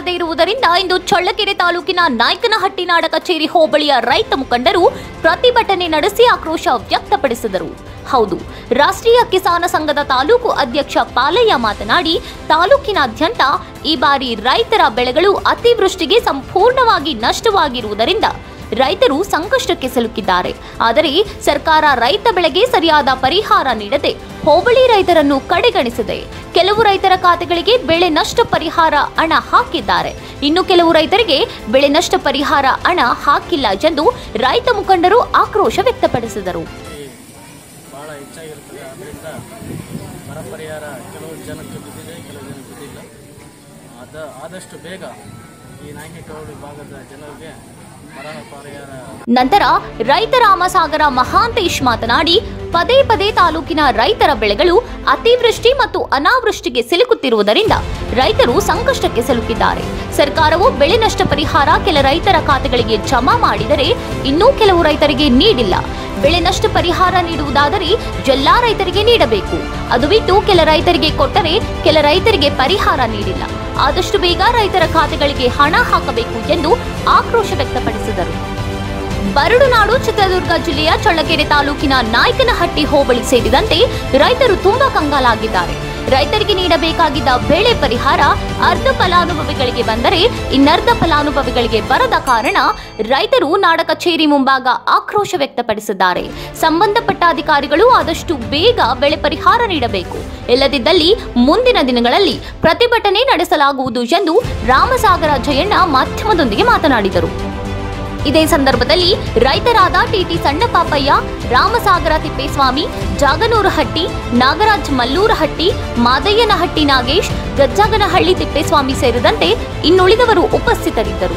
ಮಾಡದೇ ಇರುವುದರಿಂದ ಇಂದು ಚಳ್ಳಕೆರೆ ತಾಲೂಕಿನ ನಾಯಕನಹಟ್ಟಿ ನಾಡ ಕಚೇರಿ ಹೋಬಳಿಯ ರೈತ ಮುಖಂಡರು ಪ್ರತಿಭಟನೆ ನಡೆಸಿ ಆಕ್ರೋಶ ವ್ಯಕ್ತಪಡಿಸಿದರು ಹೌದು ರಾಷ್ಟ್ರೀಯ ಕಿಸಾನ ಸಂಘದ ತಾಲೂಕು ಅಧ್ಯಕ್ಷ ಪಾಲಯ್ಯ ಮಾತನಾಡಿ ತಾಲೂಕಿನಾದ್ಯಂತ ಈ ಬಾರಿ ರೈತರ ಬೆಳೆಗಳು ಅತಿವೃಷ್ಟಿಗೆ ಸಂಪೂರ್ಣವಾಗಿ ನಷ್ಟವಾಗಿರುವುದರಿಂದ ರೈತರು ಸಂಕಷ್ಟಕ್ಕೆ ಸಿಲುಕಿದ್ದಾರೆ ಆದರೆ ಸರ್ಕಾರ ರೈತ ಬೆಳೆಗೆ ಸರಿಯಾದ ಪರಿಹಾರ ನೀಡದೆ ಹೋಬಳಿ ರೈತರನ್ನು ಕಡೆಗಣಿಸಿದೆ ಕೆಲವು ರೈತರ ಖಾತೆಗಳಿಗೆ ಬೆಳೆ ನಷ್ಟ ಪರಿಹಾರ ಹಣ ಹಾಕಿದ್ದಾರೆ ಇನ್ನು ಕೆಲವು ರೈತರಿಗೆ ಬೆಳೆ ನಷ್ಟ ಪರಿಹಾರ ಹಣ ಹಾಕಿಲ್ಲ ಎಂದು ರೈತ ಮುಖಂಡರು ಆಕ್ರೋಶ ವ್ಯಕ್ತಪಡಿಸಿದರು ಭಾಳ ಹೆಚ್ಚಾಗಿರ್ತದೆ ಅದರಿಂದ ಬರ ಪರಿಹಾರ ಕೆಲವು ಜನಕ್ಕೆ ಬಿದ್ದಿದೆ ಕೆಲವು ಜನಕ್ಕೆ ಬಿದ್ದಿಲ್ಲ ಅದ ಆದಷ್ಟು ಬೇಗ ಈ ನಾಯಕನಹಳ್ಳಿ ಭಾಗದ ಜನರಿಗೆ ಬರ ಪರಿಹಾರ ನಂತರ ರೈತ ರಾಮಸಾಗರ ಮಹಾಂತೇಶ್ ಮಾತನಾಡಿ ಪದೇ ಪದೇ ತಾಲೂಕಿನ ರೈತರ ಬೆಳೆಗಳು ಅತಿವೃಷ್ಟಿ ಮತ್ತು ಅನಾವೃಷ್ಟಿಗೆ ಸಿಲುಕುತ್ತಿರುವುದರಿಂದ ರೈತರು ಸಂಕಷ್ಟಕ್ಕೆ ಸಿಲುಕಿದ್ದಾರೆ ಸರ್ಕಾರವು ಬೆಳೆ ನಷ್ಟ ಪರಿಹಾರ ಕೆಲ ರೈತರ ಖಾತೆಗಳಿಗೆ ಜಮಾ ಮಾಡಿದರೆ ಇನ್ನೂ ಕೆಲವು ರೈತರಿಗೆ ನೀಡಿಲ್ಲ ಬೆಳೆ ನಷ್ಟ ಪರಿಹಾರ ನೀಡುವುದಾದರೆ ಎಲ್ಲಾ ರೈತರಿಗೆ ನೀಡಬೇಕು ಅದು ಬಿಟ್ಟು ಕೆಲ ರೈತರಿಗೆ ಕೊಟ್ಟರೆ ಕೆಲ ರೈತರಿಗೆ ಪರಿಹಾರ ನೀಡಿಲ್ಲ ಆದಷ್ಟು ಬೇಗ ರೈತರ ಖಾತೆಗಳಿಗೆ ಹಣ ಹಾಕಬೇಕು ಎಂದು ಆಕ್ರೋಶ ವ್ಯಕ್ತಪಡಿಸಿದರು ಬರಡುನಾಡು ಚಿತ್ರದುರ್ಗ ಜಿಲ್ಲೆಯ ಚಳ್ಳಕೆರೆ ತಾಲೂಕಿನ ನಾಯಕನಹಟ್ಟಿ ಹೋಬಳಿ ಸೇರಿದಂತೆ ರೈತರು ತುಂಬಾ ಕಂಗಾಲಾಗಿದ್ದಾರೆ ರೈತರಿಗೆ ನೀಡಬೇಕಾಗಿದ್ದ ಬೆಳೆ ಪರಿಹಾರ ಅರ್ಧ ಫಲಾನುಭವಿಗಳಿಗೆ ಬಂದರೆ ಇನ್ನರ್ಧ ಫಲಾನುಭವಿಗಳಿಗೆ ಬರದ ಕಾರಣ ರೈತರು ನಾಡ ಕಚೇರಿ ಮುಂಭಾಗ ಆಕ್ರೋಶ ವ್ಯಕ್ತಪಡಿಸಿದ್ದಾರೆ ಸಂಬಂಧಪಟ್ಟ ಅಧಿಕಾರಿಗಳು ಆದಷ್ಟು ಬೇಗ ಬೆಳೆ ಪರಿಹಾರ ನೀಡಬೇಕು ಇಲ್ಲದಿದ್ದಲ್ಲಿ ಮುಂದಿನ ದಿನಗಳಲ್ಲಿ ಪ್ರತಿಭಟನೆ ನಡೆಸಲಾಗುವುದು ಎಂದು ರಾಮಸಾಗರ ಜಯಣ್ಣ ಮಾಧ್ಯಮದೊಂದಿಗೆ ಮಾತನಾಡಿದರು ಇದೇ ಸಂದರ್ಭದಲ್ಲಿ ರೈತರಾದ ಟಿಟಿ ಸಣ್ಣಪಾಪಯ್ಯ ರಾಮಸಾಗರ ತಿಪ್ಪೇಸ್ವಾಮಿ ಜಾಗನೂರಹಟ್ಟಿ ನಾಗರಾಜ್ ಮಲ್ಲೂರಹಟ್ಟಿ ಮಾದಯ್ಯನಹಟ್ಟಿ ನಾಗೇಶ್ ಗಜ್ಜಾಗನಹಳ್ಳಿ ತಿಪ್ಪೇಸ್ವಾಮಿ ಸೇರಿದಂತೆ ಇನ್ನುಳಿದವರು ಉಪಸ್ಥಿತರಿದ್ದರು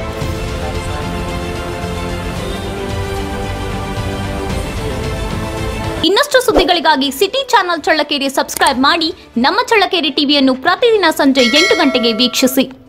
ಇನ್ನಷ್ಟು ಸುದ್ದಿಗಳಿಗಾಗಿ ಸಿಟಿ ಚಾನೆಲ್ ಚಳ್ಳಕೆರೆ ಸಬ್ಸ್ಕ್ರೈಬ್ ಮಾಡಿ ನಮ್ಮ ಚಳ್ಳಕೆರೆ ಟಿವಿಯನ್ನು ಪ್ರತಿದಿನ ಸಂಜೆ ಎಂಟು ಗಂಟೆಗೆ ವೀಕ್ಷಿಸಿ